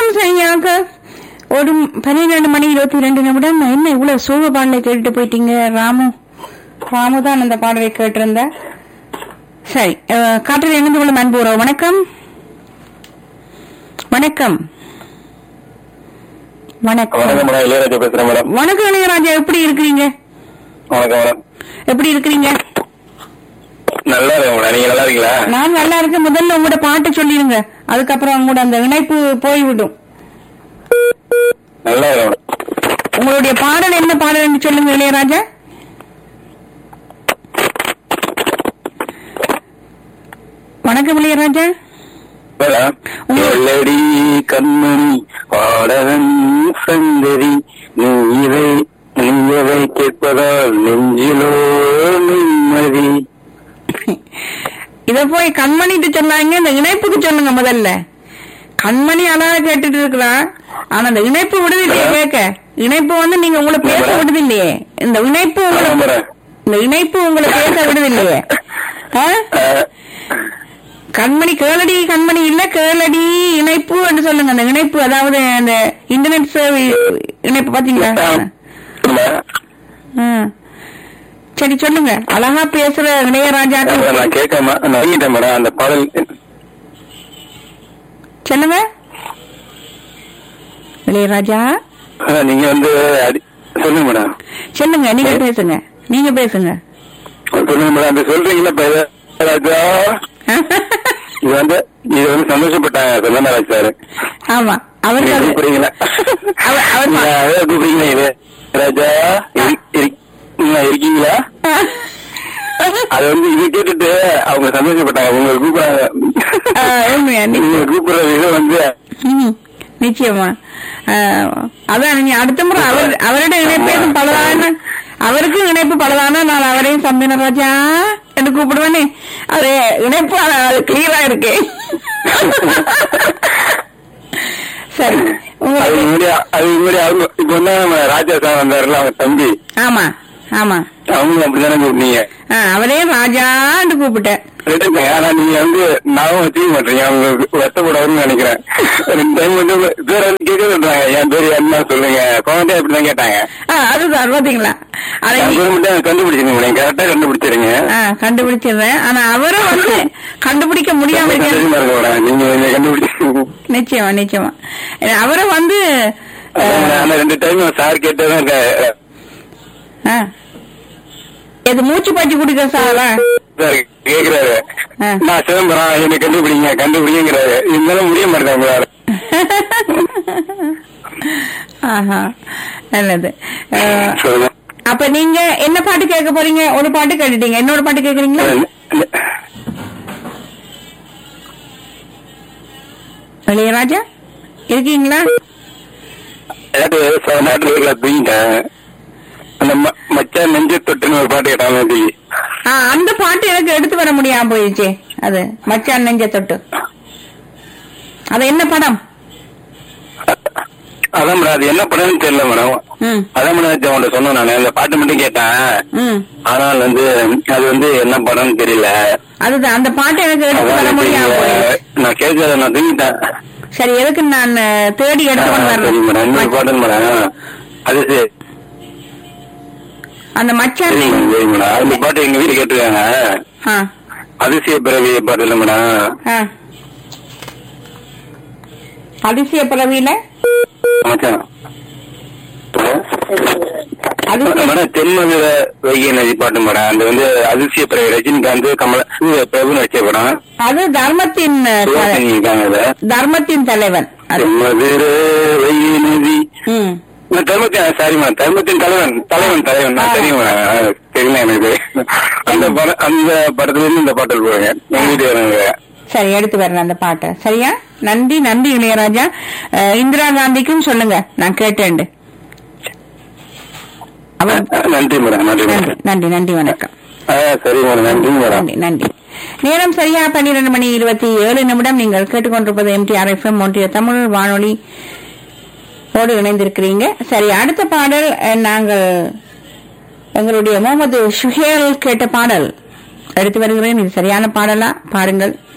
நேரம் சரியாக ஒரு பன்னிரெண்டு மணி இருபத்தி ரெண்டு நிமிடம் என்ன இவ்வளவு சோக பாடலை கேட்டுட்டு போயிட்டீங்க ராமு ராமு தான் அந்த பாடலை கேட்டிருந்த சரி அஹ், காற்றில் இணைந்து கொள்ளும் அன்பு உறவு வணக்கம் வணக்கம் வணக்கம் வணக்கம் மேடம் இளையராஜா பேசுறேன் மேடம் வணக்கம் இளையராஜா எப்படி இருக்கிறீங்க வணக்கம் மேடம் எப்படி இருக்கிறீங்க நல்லா இருக்கேன் மேடம் நீங்க நல்லா இருக்கீங்களா நான் நல்லா இருக்கேன் முதல்ல உங்களோட பாட்டு சொல்லிருங்க அதுக்கப்புறம் உங்களோட அந்த இணைப்பு போய்விடும் நல்லா இருக்கேன் மேடம் உங்களுடைய பாடல் என்ன பாடல் சொல்லுங்க இளையராஜா வணக்கம் இளையராஜா மேடம் எல்லடி கண்மணி பாடகன் சந்ததி நீ இதை நீ எதை கேட்பதால் நெஞ்சிலோ நிம்மதி இத போய் கண்மணிட்டு சொன்னாங்க இந்த இணைப்புக்கு சொல்லுங்க முதல்ல கண்மணி அழகா கேட்டுட்டு இருக்கிறான் ஆனா அந்த இணைப்பு விடுது இல்லையே கேட்க இணைப்பு வந்து நீங்க உங்களை பேச விடுது இல்லையே இந்த இணைப்பு உங்களை ஆமா மேடம் இந்த இணைப்பு உங்களை பேச விடுது இல்லையே ஆ? அஹ், கண்மணி கேளடி கண்மணி இல்ல கேளடி இணைப்பு என்று சொல்லுங்க அந்த இணைப்பு அதாவது அந்த இன்டர்நெட் சேவை இணைப்பு பாத்தீங்களா மேடம், ஆ. சரி சொல்லுங்க அழகா பேசுற இளையராஜா மேடம், நான் கேட்காம நான் வாங்கிட்டேன் மேடம் அந்த பாடல் சொல்லுங்க இளையராஜா அஹ், நீங்க வந்து அடி- சொல்லுங்க மேடம் சொல்லுங்க நீங்க பேசுங்க நீங்க பேசுங்க சொல்லுங்க மேடம் அந்த சொல்றீங்களா இப்ப இளையராஜா இது வந்து இது வந்து சந்தோஷப்பட்டாங்க சொந்தமராஜ் சார் ஆமா அவருக்கு நீங்க அது- கூப்பிடுறீங்களா அவர் அவர் நீங்க அதை கூப்பிடுறீங்களா இது ராஜா இரு- இரு- நீங்க இருக்கீங்களா அது வந்து இது கேட்டுட்டு அவங்க சந்தோஷப்பட்டாங்க உங்களை கூப்பிடுறாங்க ஆ, உண்மையா, நீ- நீங்க கூப்பிடுற விதம் வந்து ம், நிச்சயமா ஆஹ், அதான் நீங்க அடுத்த முறை அவர் அவரோட இணைப்பேதும் பலதான அவருக்கும் இணைப்பு பலதான நான் அவரையும் சம்பினராஜா என்று கூப்பிடுவேனே அது இணைப்பு கிளியரா இருக்கு சரி அது உங்களுக்கு முன்னாடி அது முன்னாடி அவங்க இப்ப வந்து நம்ம ராஜா சார் வந்தாருல அவங்க தம்பி ஆமா ஆமா அவங்களும் அப்படிதானே கூப்பிட்டீங்க ஆ, அவரே ராஜான்னு கூப்பிட்டேன் கேட்டுங்க ஆனா நீங்க வந்து ஞாபகம் வச்சுக்க மாட்டீங்க அவங்க வெத்தப்படாதுன்னு நினைக்கிறேன் ரெண்டு டைம் வந்து பேர் வந்து கேட்க சொல்றாங்க என் பேர் என்ன சொல்லுங்க குழந்தை அப்படிதான் கேட்டாங்க ஆ, அதுதான் பாத்தீங்களா அதை என் பேர் மட்டும் கண்டுபிடிச்சிருங்க கரெக்டா கண்டுபிடிச்சிருங்க ஆ, கண்டுபிடிச்சிடுறேன் ஆனா அவரும் வந்து கண்டுபிடிக்க முடியாம இருக்க சந்தோஷமா இருக்க மேடம் நீங்க என்னை கண்டுபிடிச்சிருங்க நிச்சயமா நிச்சயமா ஏன்னா, அவரும் வந்து ஆனா ரெண்டு டைம் சார் கேட்டதான் இருக்க ஆ, இது மூச்சு பச்சு குடிக்க சாரா சார் கேக்குறாரு ஆ. நான் சிதம்பரம் என்னை கண்டுபிடிங்க கண்டுபிடிங்கிறாரு இருந்தாலும் முடிய மாட்டேன் உங்களால ஆஹா நல்லது ஆ, சொல்லுங்க அப்ப நீங்க என்ன பாட்டு கேட்க போறீங்க ஒரு பாட்டு கேட்டுட்டீங்க இன்னொரு பாட்டு கேக்குறீங்களா இளையராஜா இருக்கீங்களா ஏதாவது நாட்டுல தூங்கிட்டேன் அந்த ம- மச்சான் நெஞ்சு தொட்டுன்னு ஒரு பாட்டு கேட்டாங்க அப்படி ஆ, அந்த பாட்டு எனக்கு எடுத்து வர முடியாம போயிடுச்சு அது மச்சான் நெஞ்ச தொட்டு அது என்ன படம் அதான் மேடம் அது என்ன படம்னு தெரியல மேடம் ம் அதான் மேடம் உங்கள்ட்ட சொன்னேன் நான் அந்த பாட்டு மட்டும் கேட்டேன் ம் ஆனால் வந்து அது வந்து என்ன படம்னு தெரியல அதுதான் அந்த பாட்டு எனக்கு எடுத்து வர அதான் முடியாம தெரியல. போயிடுச்சு நான் கேட்கறத நான் தூங்கிட்டேன் சரி எதுக்கு நான் அஹ், தேடி எடுத்து கொண்டு ஆ, சரி மேடம் இன்னொரு வரேன் பாட்டு மேடம் அது சரி அந்த மச்சான் சரி மேடம் சரி மேடம் அந்த பாட்டு எங்க வீடு கேட்டிருக்காங்க ஆ அதிசய பிறவி பாட்டு இல்ல மேடம் ஆ அதிசய பிறவியில மச்சான் அதிசய மேடம் தென்மதுர வைகை நதி பாட்டு மேடம் அந்த வந்து அதிசய பிறவி ரஜினிகாந்த் கமல இது பிரபு நடிச்ச படம் அது தர்மத்தின் அஹ், த- சிவகாமி இருக்காங்க அதுல தர்மத்தின் தலைவன் அது தென்மதுர வைகை நதி ம் நான் தர்மத்தின் சாரி மேடம் தர்மத்தின் தலைவன் தலைவன் தலைவன் நான் தெரியும் மேடம் தெரியல எனக்கு அந்த படம் அந்த படத்துல இருந்து இந்த பாடல் போடுங்க எங்க வீட்டு வரவங்க சரி எடுத்து வரேன் அந்த பாட்டை சரியா நன்றி நன்றி இளையராஜா அஹ், இந்திரா காந்திக்கும் சொல்லுங்க நான் கேட்டேன் அவர் நன்றி மேடம் நன்றி நன்றி மேடம் நன்றி நன்றி வணக்கம் ஆ சரி மேடம் நன்றி மேடம் நன்றி நன்றி நேரம் சரியா பன்னிரண்டு மணி இருபத்தி ஏழு நிமிடம் நீங்கள் கேட்டுக்கொண்டிருப்பது எம்டிஆர் எஃப்எம் ஒன்றிய தமிழ் வானொலி ஓடு இணைந்திருக்கிறீங்க சரி அடுத்த பாடல் அஹ், நாங்கள் எங்களுடைய முகமது ஷுஹேல் கேட்ட பாடல் எடுத்து வருகிறேன் இது சரியான பாடலா பாருங்கள்